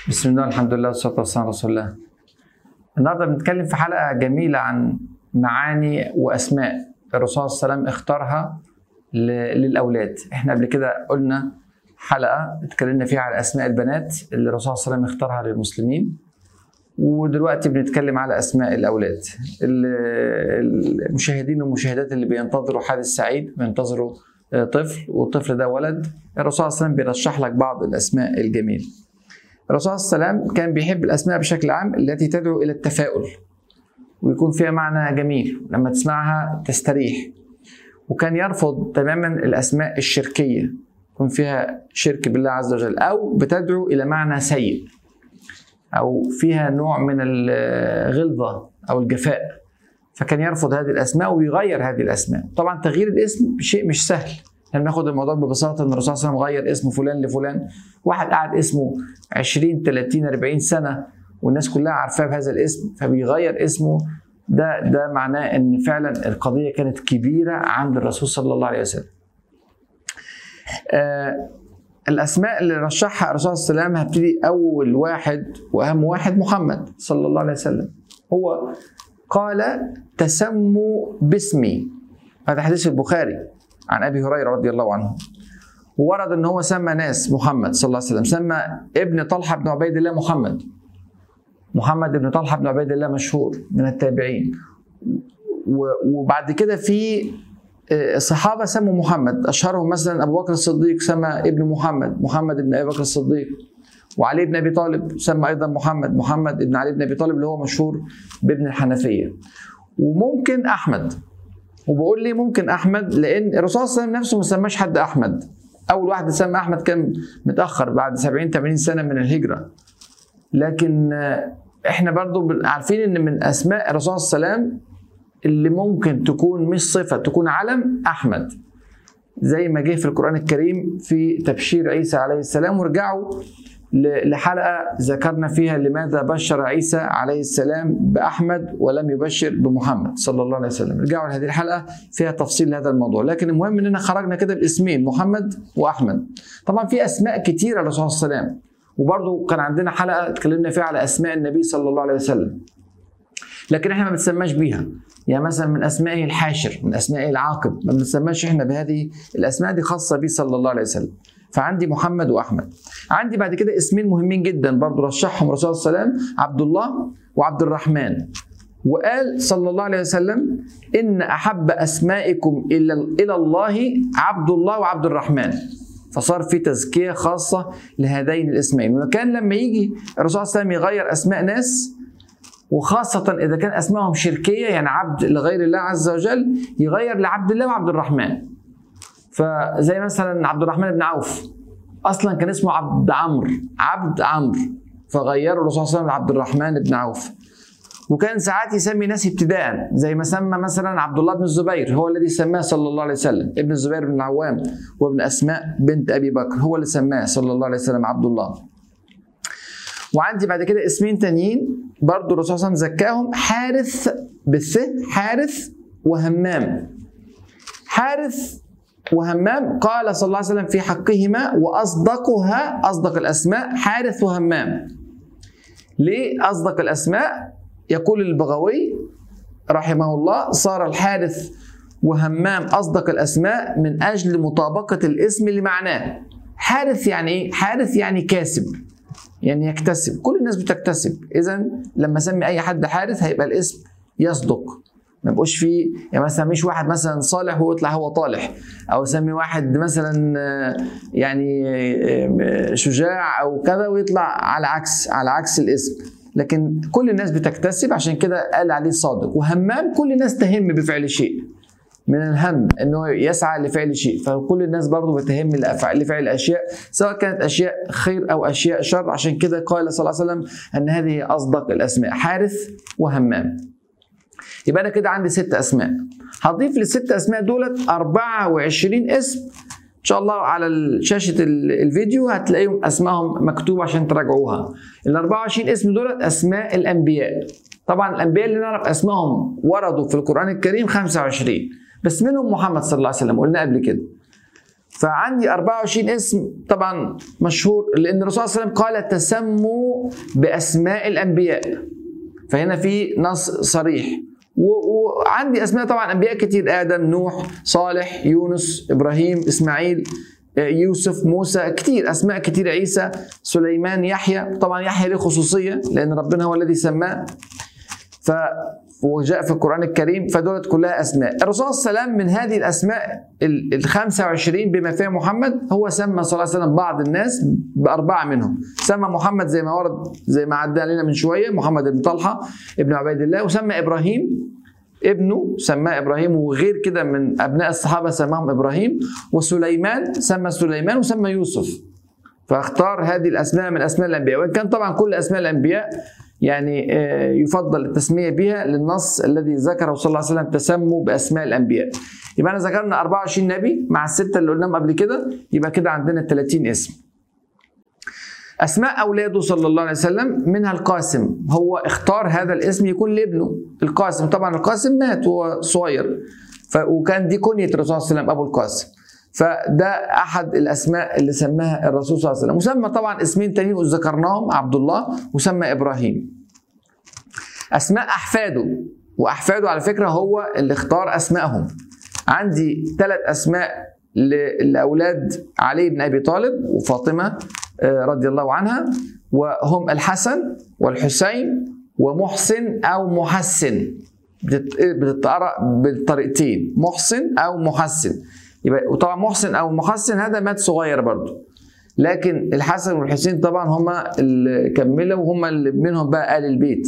بسم الله الحمد لله والصلاة والسلام على رسول الله. النهارده بنتكلم في حلقة جميلة عن معاني وأسماء الرسول صلى الله عليه وسلم اختارها ل- للأولاد. احنا قبل كده قلنا حلقة اتكلمنا فيها على أسماء البنات اللي الرسول صلى الله عليه وسلم اختارها للمسلمين. ودلوقتي بنتكلم على أسماء الأولاد. ال- المشاهدين والمشاهدات اللي بينتظروا حادث سعيد بينتظروا آه، طفل والطفل ده ولد الرسول صلى الله عليه وسلم بيرشح لك بعض الأسماء الجميلة. الرسول صلى الله عليه وسلم كان بيحب الاسماء بشكل عام التي تدعو الى التفاؤل ويكون فيها معنى جميل لما تسمعها تستريح وكان يرفض تماما الاسماء الشركيه يكون فيها شرك بالله عز وجل او بتدعو الى معنى سيء او فيها نوع من الغلظه او الجفاء فكان يرفض هذه الاسماء ويغير هذه الاسماء طبعا تغيير الاسم شيء مش سهل يعني ناخد الموضوع ببساطه ان الرسول صلى الله عليه وسلم غير اسم فلان لفلان واحد قعد اسمه 20 30 40 سنه والناس كلها عارفاه بهذا الاسم فبيغير اسمه ده ده معناه ان فعلا القضيه كانت كبيره عند الرسول صلى الله عليه وسلم. آه الاسماء اللي رشحها الرسول صلى الله عليه وسلم هبتدي اول واحد واهم واحد محمد صلى الله عليه وسلم. هو قال تسموا باسمي هذا حديث البخاري عن ابي هريره رضي الله عنه وورد ان هو سمى ناس محمد صلى الله عليه وسلم سمى ابن طلحه بن عبيد الله محمد محمد بن طلحه بن عبيد الله مشهور من التابعين و- وبعد كده في آه، صحابه سموا محمد اشهرهم مثلا ابو بكر الصديق سمى ابن محمد محمد بن ابي بكر الصديق وعلي بن ابي طالب سمى ايضا محمد محمد بن علي بن ابي طالب اللي هو مشهور بابن الحنفيه وممكن احمد وبقول ليه ممكن احمد لان الرسول صلى الله عليه وسلم نفسه ما سماش حد احمد اول واحد سمى احمد كان متاخر بعد 70 80 سنه من الهجره لكن آه، احنا برضو بن- عارفين ان من اسماء الرسول صلى الله عليه وسلم اللي ممكن تكون مش صفه تكون علم احمد زي ما جه في القران الكريم في تبشير عيسى عليه السلام ورجعوا ل- لحلقه ذكرنا فيها لماذا بشر عيسى عليه السلام باحمد ولم يبشر بمحمد صلى الله عليه وسلم رجعوا لهذه الحلقه فيها تفصيل لهذا الموضوع لكن المهم اننا خرجنا كده باسمين محمد واحمد طبعا في اسماء كتيره للرسول صلى الله عليه وسلم وبرضه كان عندنا حلقه اتكلمنا فيها على اسماء النبي صلى الله عليه وسلم لكن احنا ما بنسماش بيها يعني مثلا من اسمائه الحاشر من اسمائه العاقب ما بنسماش احنا بهذه الاسماء دي خاصه به صلى الله عليه وسلم فعندي محمد واحمد عندي بعد كده اسمين مهمين جدا برضو رشحهم الرسول صلى الله عليه وسلم عبد الله وعبد الرحمن وقال صلى الله عليه وسلم ان احب اسمائكم الى الى الله عبد الله وعبد الرحمن فصار في تزكيه خاصه لهذين الاسمين وكان لما يجي الرسول صلى الله عليه وسلم يغير اسماء ناس وخاصة إذا كان أسمائهم شركية يعني عبد لغير الله عز وجل يغير لعبد الله وعبد الرحمن فزي مثلا عبد الرحمن بن عوف أصلا كان اسمه عبد عمرو عبد عمرو فغيروا الرسول صلى الله عليه وسلم لعبد الرحمن بن عوف وكان ساعات يسمي ناس ابتداء زي ما سمى مثلا عبد الله بن الزبير هو الذي سماه صلى الله عليه وسلم ابن الزبير بن العوام وابن اسماء بنت ابي بكر هو اللي سماه صلى الله عليه وسلم عبد الله وعندي بعد كده اسمين تانيين برضو الرسول صلى الله عليه وسلم زكاهم حارث بالث حارث وهمام حارث وهمام قال صلى الله عليه وسلم في حقهما واصدقها اصدق الاسماء حارث وهمام ليه اصدق الاسماء يقول البغوي رحمه الله صار الحارث وهمام اصدق الاسماء من اجل مطابقه الاسم لمعناه حارث يعني ايه حارث يعني كاسب يعني يكتسب كل الناس بتكتسب اذا لما اسمي اي حد حارث هيبقى الاسم يصدق ما يبقوش فيه يعني مثلا مش واحد مثلا صالح ويطلع هو طالح او اسمي واحد مثلا آه، يعني آه، شجاع او كذا ويطلع على عكس على عكس الاسم لكن كل الناس بتكتسب عشان كده قال عليه صادق وهمام كل الناس تهم بفعل شيء من الهم انه يسعى لفعل شيء فكل الناس برضه بتهم لأفع- لفعل اشياء سواء كانت اشياء خير او اشياء شر عشان كده قال صلى الله عليه وسلم ان هذه اصدق الاسماء حارث وهمام يبقى انا كده عندي ست اسماء هضيف للست اسماء دولت 24 اسم ان شاء الله على شاشه ال- الفيديو هتلاقيهم اسمائهم مكتوبه عشان تراجعوها ال 24 اسم دولت اسماء الانبياء طبعا الانبياء اللي نعرف اسمائهم وردوا في القران الكريم 25 بس منهم محمد صلى الله عليه وسلم قلنا قبل كده فعندي 24 اسم طبعا مشهور لان الرسول صلى الله عليه وسلم قال تسموا باسماء الانبياء فهنا في نص صريح وعندي اسماء طبعا انبياء كتير ادم نوح صالح يونس ابراهيم اسماعيل يوسف موسى كتير اسماء كتير عيسى سليمان يحيى طبعا يحيى له خصوصيه لان ربنا هو الذي سماه ف وجاء في القرآن الكريم فدولت كلها أسماء الرسول صلى الله عليه وسلم من هذه الأسماء ال 25 بما فيها محمد هو سمى صلى الله عليه وسلم بعض الناس بأربعة منهم سمى محمد زي ما ورد زي ما عدى علينا من شوية محمد بن طلحة ابن عبيد الله وسمى إبراهيم ابنه سماه ابراهيم وغير كده من ابناء الصحابه سماهم ابراهيم وسليمان سمى سليمان وسمى يوسف فاختار هذه الاسماء من اسماء الانبياء وان كان طبعا كل اسماء الانبياء يعني يفضل التسميه بها للنص الذي ذكره صلى الله عليه وسلم تسموا باسماء الانبياء يبقى انا ذكرنا 24 نبي مع السته اللي قلناهم قبل كده يبقى كده عندنا 30 اسم اسماء اولاده صلى الله عليه وسلم منها القاسم هو اختار هذا الاسم يكون لابنه القاسم طبعا القاسم مات وهو صغير ف... وكان دي كنيه الرسول صلى الله عليه وسلم ابو القاسم فده احد الاسماء اللي سماها الرسول صلى الله عليه وسلم وسمى طبعا اسمين تانيين ذكرناهم عبد الله وسمى ابراهيم اسماء احفاده واحفاده على فكره هو اللي اختار اسمائهم عندي ثلاث اسماء لاولاد علي بن ابي طالب وفاطمه رضي الله عنها وهم الحسن والحسين ومحسن او محسن بتتقرا بالطريقتين محسن او محسن يبقى وطبعا محسن او محسن هذا مات صغير برضه لكن الحسن والحسين طبعا هما اللي كملوا وهما اللي منهم بقى ال البيت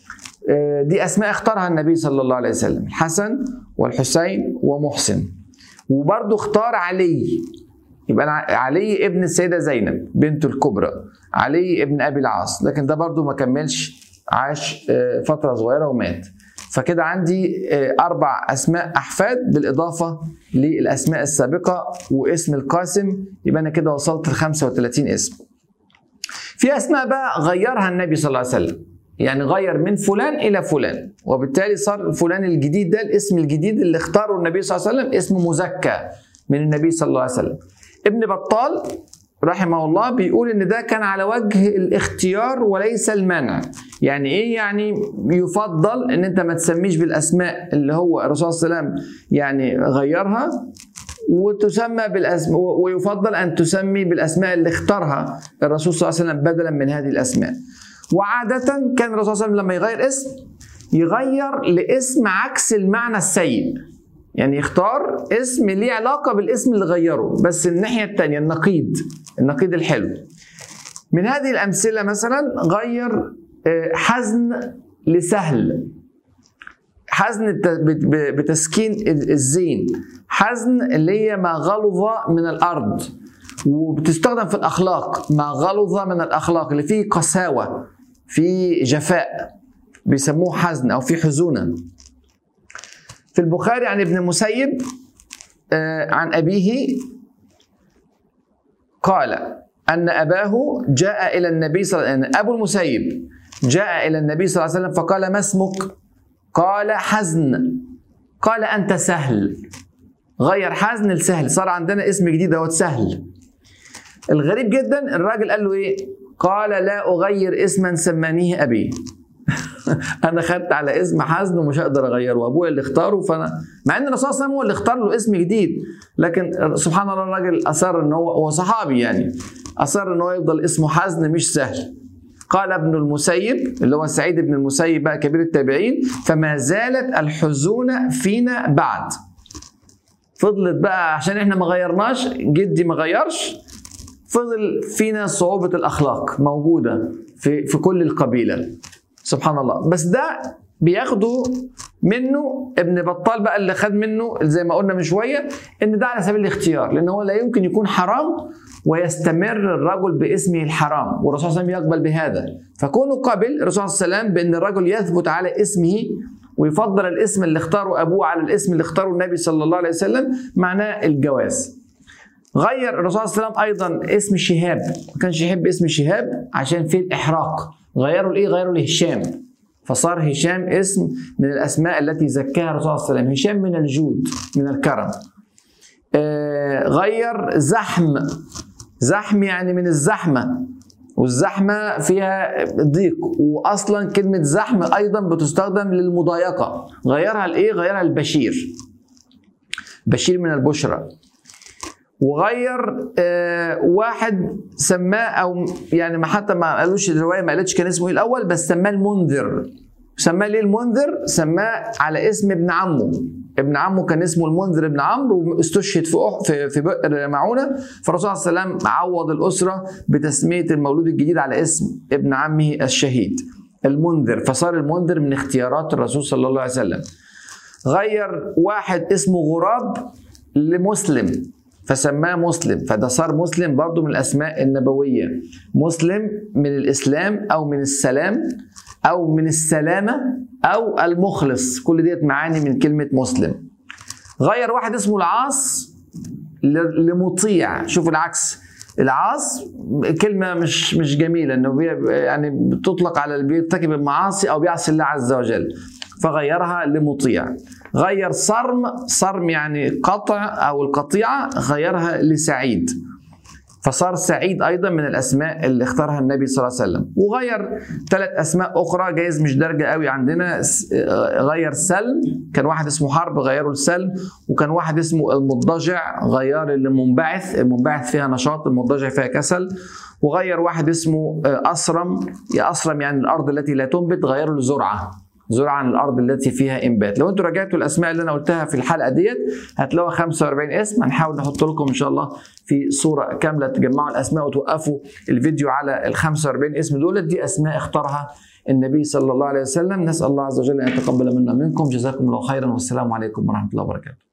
دي اسماء اختارها النبي صلى الله عليه وسلم الحسن والحسين ومحسن وبرضه اختار علي يبقى أنا علي ابن السيده زينب بنته الكبرى علي ابن ابي العاص لكن ده برضه ما كملش عاش فتره صغيره ومات فكده عندي اربع اسماء احفاد بالاضافه للاسماء السابقه واسم القاسم يبقى انا كده وصلت ل 35 اسم في اسماء بقى غيرها النبي صلى الله عليه وسلم يعني غير من فلان الى فلان وبالتالي صار فلان الجديد ده الاسم الجديد اللي اختاره النبي صلى الله عليه وسلم اسم مزكى من النبي صلى الله عليه وسلم ابن بطال رحمه الله بيقول ان ده كان على وجه الاختيار وليس المنع يعني ايه يعني يفضل ان انت ما تسميش بالاسماء اللي هو الرسول صلى الله عليه وسلم يعني غيرها وتسمى بالاسماء ويفضل ان تسمي بالاسماء اللي اختارها الرسول صلى الله عليه وسلم بدلا من هذه الاسماء وعادة كان الرسول صلى الله عليه وسلم لما يغير اسم يغير لاسم عكس المعنى السيء يعني يختار اسم ليه علاقة بالاسم اللي غيره بس الناحية التانية النقيض النقيض الحلو من هذه الأمثلة مثلا غير حزن لسهل حزن بتسكين الزين حزن اللي هي ما غلظ من الأرض وبتستخدم في الأخلاق ما غلظ من الأخلاق اللي فيه قساوة في جفاء بيسموه حزن أو في حزونة في البخاري عن ابن المسيب عن أبيه قال أن أباه جاء إلى النبي صلى الله عليه وسلم أبو المسيب جاء إلى النبي صلى الله عليه وسلم فقال ما اسمك؟ قال حزن قال أنت سهل غير حزن لسهل صار عندنا اسم جديد اهوت سهل الغريب جدا الراجل قال له ايه قال لا اغير اسما سمانيه ابي انا خدت على اسم حزن ومش هقدر اغيره وابويا اللي اختاره فانا مع ان الرسول صلى الله عليه وسلم هو اللي اختار له اسم جديد لكن سبحان الله الراجل اصر ان هو هو صحابي يعني اصر ان هو يفضل اسمه حزن مش سهل قال ابن المسيب اللي هو سعيد بن المسيب بقى كبير التابعين فما زالت الحزون فينا بعد فضلت بقى عشان احنا ما غيرناش جدي ما غيرش فضل فينا صعوبة الأخلاق موجودة في في كل القبيلة سبحان الله بس ده بياخدوا منه ابن بطال بقى اللي خد منه زي ما قلنا من شويه ان ده على سبيل الاختيار لان هو لا يمكن يكون حرام ويستمر الرجل باسمه الحرام والرسول صلى الله عليه وسلم يقبل بهذا فكونه قبل الرسول صلى الله عليه وسلم بان الرجل يثبت على اسمه ويفضل الاسم اللي اختاره ابوه على الاسم اللي اختاره النبي صلى الله عليه وسلم معناه الجواز غير الرسول صلى الله عليه وسلم ايضا اسم شهاب ما كانش يحب اسم شهاب عشان فيه الاحراق غيروا لايه غيروا لهشام فصار هشام اسم من الاسماء التي زكاها الرسول صلى الله عليه وسلم هشام من الجود من الكرم آه، غير زحم زحم يعني من الزحمه والزحمه فيها ضيق واصلا كلمه زحم ايضا بتستخدم للمضايقه غيرها لايه غيرها البشير بشير من البشرى وغير آه واحد سماه او يعني ما حتى ما قالوش الروايه ما قالتش كان اسمه ايه الاول بس سماه المنذر سماه ليه المنذر سماه على اسم ابن عمه ابن عمه كان اسمه المنذر ابن عمرو واستشهد في أح- في في بئر معونه فالرسول صلى الله عليه وسلم عوض الاسره بتسميه المولود الجديد على اسم ابن عمه الشهيد المنذر فصار المنذر من اختيارات الرسول صلى الله عليه وسلم غير واحد اسمه غراب لمسلم فسماه مسلم فده صار مسلم برضو من الاسماء النبويه مسلم من الاسلام او من السلام او من السلامه او المخلص كل ديت معاني من كلمه مسلم غير واحد اسمه العاص ل- لمطيع شوف العكس العاص كلمه مش مش جميله انه بي- يعني بتطلق على اللي بيرتكب المعاصي او بيعصي الله عز وجل فغيرها لمطيع غير صرم صرم يعني قطع او القطيعه غيرها لسعيد فصار سعيد ايضا من الاسماء اللي اختارها النبي صلى الله عليه وسلم وغير ثلاث اسماء اخرى جايز مش دارجه قوي عندنا س- آه، غير سلم كان واحد اسمه حرب غيره لسلم وكان واحد اسمه المضجع غير لمنبعث المنبعث فيها نشاط المضجع فيها كسل وغير واحد اسمه آه، اسرم يا اسرم يعني الارض التي لا تنبت غيره لزرعه زرعه عن الارض التي فيها انبات لو انتوا راجعتوا الاسماء اللي انا قلتها في الحلقه ديت هتلاقوا 45 اسم هنحاول نحط لكم ان شاء الله في صوره كامله تجمعوا الاسماء وتوقفوا الفيديو على ال 45 اسم دول دي اسماء اختارها النبي صلى الله عليه وسلم نسال الله عز وجل ان يتقبل منا منكم جزاكم الله خيرا والسلام عليكم ورحمه الله وبركاته